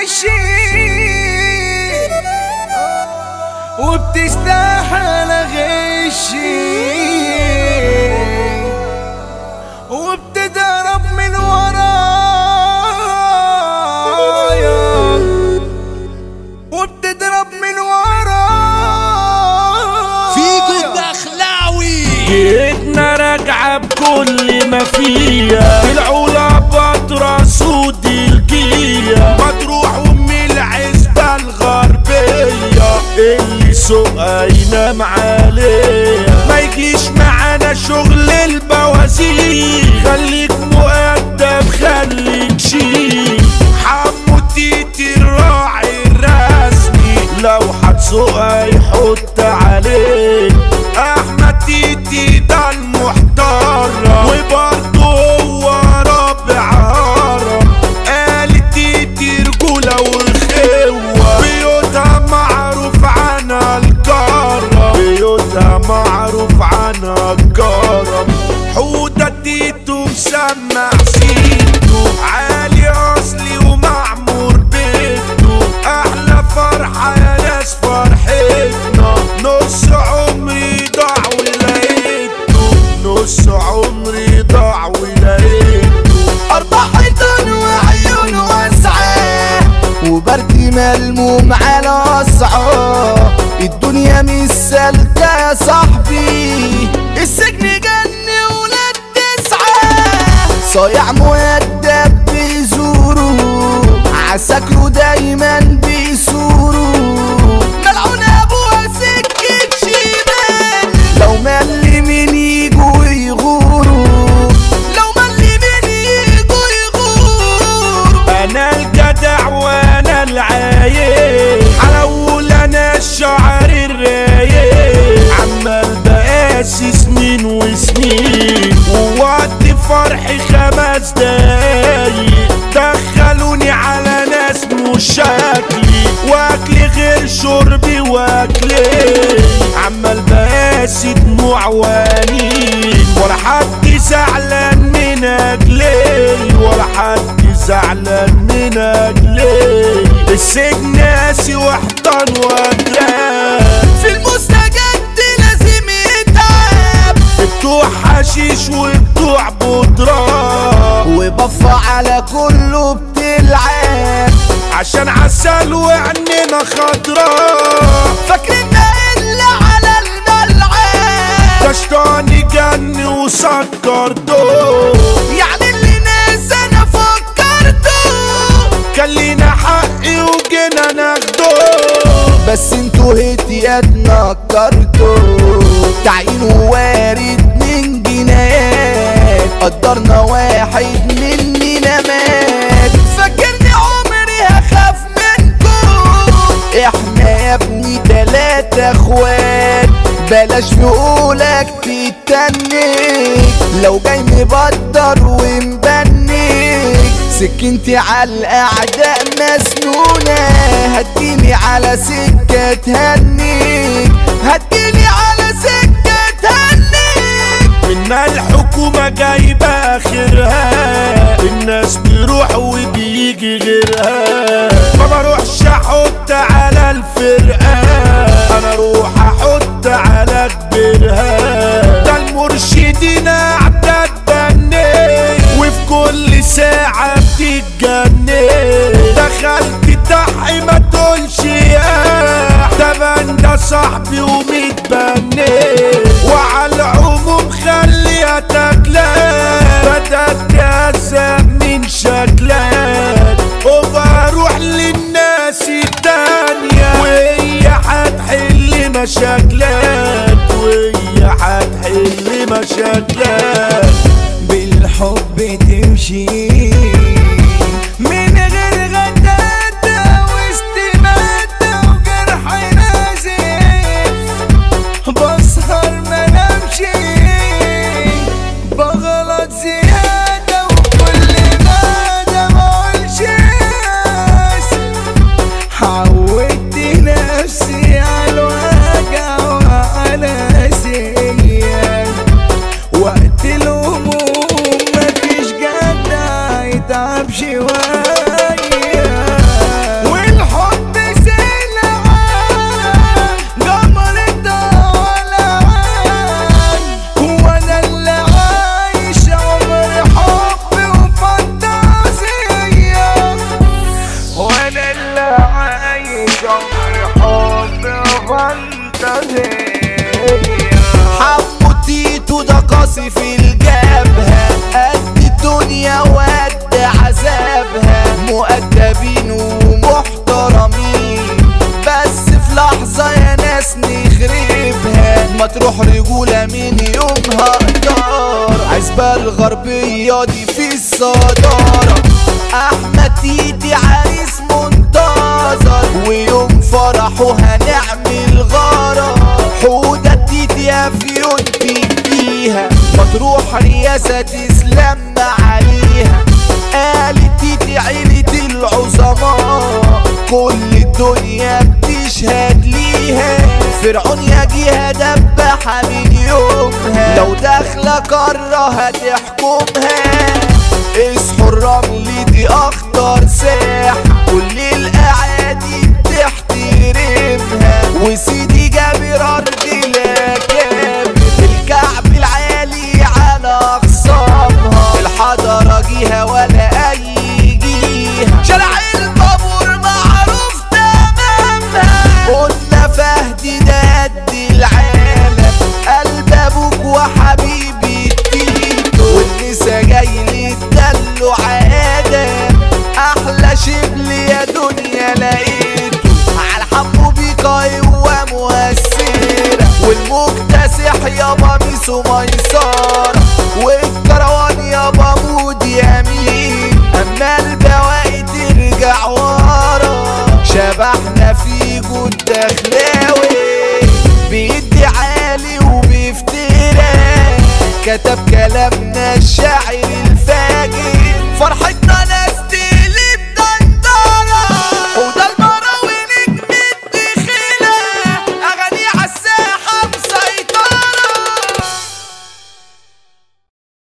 ماشي وبتستاهل غشي وبتضرب من ورايا وبتضرب من ورايا فيكو الدخلاوي جيتنا راجعة بكل ما فيها العلا بطرة سود الجية مطروح ام العزبة الغربية اللي سوقها ينام عليها ما يجيش معانا شغل البوازير خليك مؤدب خليك شيك حمو تيتي الراعي الرسمي لو هتسوقها يحط عليك احمد تيتي ده المحترم وبرضه هو رابع هرم قال تيتي رجولة وخوة بيوتها معروف عنها الكرم بيوتها معروف عنها الكرم حودة تيتو مسمع سيتو عالي اصلي ومعمور بيته احلى فرحة يا ناس فرحتنا نص عمري ضاع ولقيته نص عمري ضاع ولقيته أربع حيطان وعيون واسعة وبرد ملموم على أصعى الدنيا مش سالكة يا صاحبي السجن جني ولاد تسعة صايع مؤدب بيزوروا عساكره دايما بيسوروا ملعون أبوها سكة شمال لو مل من يجوا يغوروا لو مل من يجوا يغوروا انا الجدع وانا العايل حلول انا الشعر الرايق عمال بقاسي سنين وسنين ووقت فرحي خمس دقايق دخلوني على ناس مش شكلي واكلي غير شربي واكلي عمال بقاسي دموع وانين ولا حد زعلان من اجلي ولا حد زعلان من اجلي السجن قاسي واحضن واجران في المستجد لازم يتعب بتوع حشيش وبتوع بودرة وبف على كله بتلعب عشان عسل وعينينا خضراء فاكرين الا على الملعب كشطاني جن وسكر دول يعني اللي ناس انا فكرته كان لينا حقي وجينا ناخده بس انتوا هديات نكرتوا تعيين وارد من جنايات قدرنا واحد مننا مات فاكرني عمري هخاف منكم احنا يا ابني تلاتة اخوات بلاش في قولك تتنك لو جاي مبدر ومبنك سكنتي على الاعداء مسنونة هتجيني على سكة تهنيك هتجيني على سكة تهنيك منا الحكومة جايبة آخرها الناس بيروح وبيجي غيرها ما بروحش أحط على الفرقة أنا أروح أحط على كبرها ده المرشدين أعداد بني وفي كل ساعة بتتجنن دخلت تحي ما تقولش يا ده بند صاحبي ومتبني وعلى العموم خليها تاكلك بدأت تهزق من شكلك وبروح للناس التانية وهي هتحل مشاكلك وهي هتحل مشاكلك بالحب تمشي من غير غداتة واستماتة وجرح نازف بسهر ما نمشي بغلط زيادة وكل ما ده مقولش آسف عودت نفسي على الوجع وعلى زيك وقت الوجع حمو تيتو ده قاسي في الجبهة قد الدنيا وقد عذابها مؤدبين ومحترمين بس في لحظة يا ناس نخربها ما تروح رجولة من يومها قدار عزبة الغربية دي في الصدارة أحمد تيتي عريس منتظر ويوم فرحه هنعمل غارة حودة تيتي يا فيونتي فيها مطروح رياسة تسلم عليها قالت تيتي عيلة العظماء كل الدنيا بتشهد ليها فرعون يجيها دبحة من يومها لو داخلة قارة هتحكمها اصحوا الرمل دي اخطر ساحة كل الاعادي بتحترمها وسيدي جابر ارض الاكابر الكعب العالي على اخصامها الحضرة جيها ولا اي جيها شارع البابور معروف تمامها قلنا فهدي ده قد العالم قلب ابوك وحبيبي تيتو والنسا جاي للدلو عادة احلى شبل يا دنيا لقيته على حبه بيقاي ومؤثرة والمكتسح يابا ميسو ميسارة والكروان يابا مود يمين اما البواقي ترجع ورا شبحنا في جود دخلاوي بيدي عالي وبيفترى كتب كلامنا الشاعر